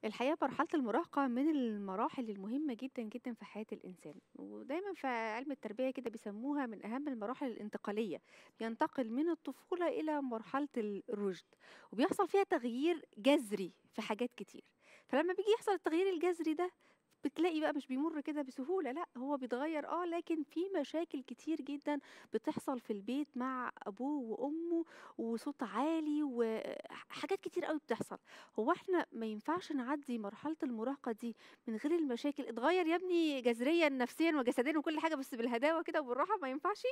الحقيقة مرحلة المراهقة من المراحل المهمة جدًا، جدًا في حياة الإنسان، ودايمًا في علم التربية كده بيسموها من أهم المراحل الانتقالية، بينتقل من الطفولة إلى مرحلة الرشد، وبيحصل فيها تغيير جذري في حاجات كتير، فلما بييجي يحصل التغيير الجذري ده بتلاقي بقى مش بيمُر كده بسهولة، لأ هو بيتغيّر آه، لكن في مشاكل كتير جدًا بتحصل في البيت مع أبوه وأمه، وصوت عالي وح حاجات كتير أوي بتحصل. هو إحنا ما ينفعش نعدّي مرحلة المراهقة دي من غير المشاكل؟ اتغيّر يا ابني جذريًا نفسيًا وجسديًا وكل حاجة بس بالهداوة كده وبالراحة ما ينفعش؟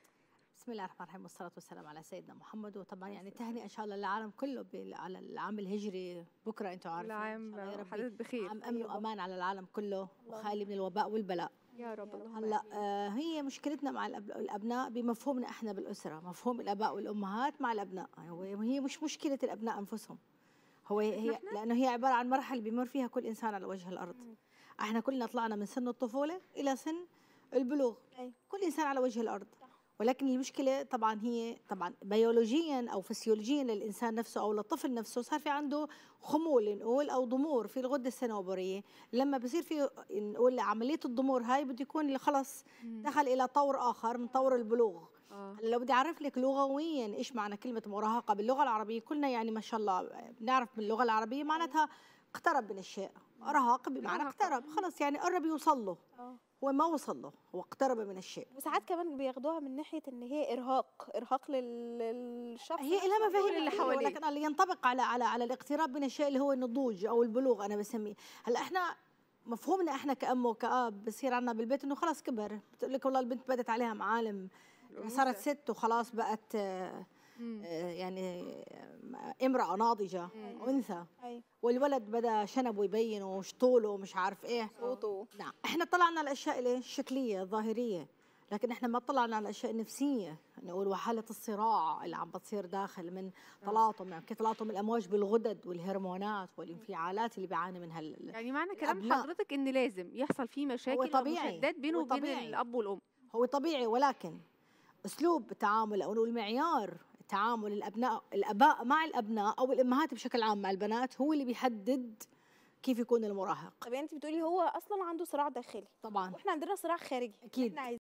بسم الله الرحمن الرحيم والصلاة والسلام على سيدنا محمد وطبعا يعني تهنئة إن شاء الله للعالم كله بال- على العام الهجري بكرة أنتم عارفين كل إن عام شاء الله يا ربي وحضرتك بخير. عام أمن وأمان على العالم كله وخالي من الوباء والبلاء يا رب اللهم هلا آمين. آه هي مشكلتنا مع الأب- الأبناء بمفهومنا إحنا بالأسرة مفهوم الآباء والأمهات مع الأبناء هو- وهي مش مشكلة الأبناء أنفسهم هو هي إحنا؟ لأنه هي عبارة عن مرحلة بيمر فيها كل إنسان على وجه الأرض احنا كلنا طلعنا من سن الطفولة إلى سن البلوغ أي. كل إنسان على وجه الأرض ولكن المشكلة طبعا هي طبعا بيولوجيا أو فسيولوجيا للإنسان نفسه أو للطفل نفسه صار في عنده خمول نقول أو ضمور في الغدة السنوبرية لما بصير في نقول عملية الضمور هاي بده يكون اللي خلص دخل إلى طور آخر من طور البلوغ آه. هلا لو بدي اعرف لك لغويا ايش معنى كلمه مراهقه باللغه العربيه كلنا يعني ما شاء الله بنعرف باللغه العربيه معناتها اقترب من الشيء رهق بمعنى رهق. اقترب خلص يعني قرب يوصل له اه هو ما وصل له هو اقترب من الشيء وساعات كمان بياخدوها من ناحيه ان هي ارهاق ارهاق لل- للشخص هي نفسه. لها مفاهيم اللي كثيرة، حواليه. ولكن اللي ينطبق على على على الاقتراب من الشيء اللي هو النضوج او البلوغ انا بسميه هلا احنا مفهومنا احنا كأم وكأب بصير عنا بالبيت انه خلاص كبر بتقول لك والله البنت بدت عليها معالم صارت ست وخلاص بقت آه، آه، يعني آه، امرأة ناضجة أنثى ايوه والولد بدا شنبه يبين وشطوله ومش عارف ايه صوته نعم احنا طلعنا على الاشياء اللي الشكليه الظاهريه لكن احنا ما طلعنا على الاشياء النفسيه نقول وحاله الصراع اللي عم بتصير داخل من تلاطم يعني تلاطم الامواج بالغدد والهرمونات والانفعالات اللي بيعاني منها ال- يعني معنى كلام الأبناء. حضرتك إن لازم يحصل فيه مشاكل طبيعي. ومشادات بينه هو وبين طبيعي. الأب والأم. هو طبيعي ولكن اسلوب التعامل او نقول معيار تعامل الابناء الاباء مع الابناء او الامهات بشكل عام مع البنات هو اللي بيحدد كيف يكون المراهق طب يعني انت بتقولي هو اصلا عنده صراع داخلي طبعا واحنا عندنا صراع خارجي أكيد. احنا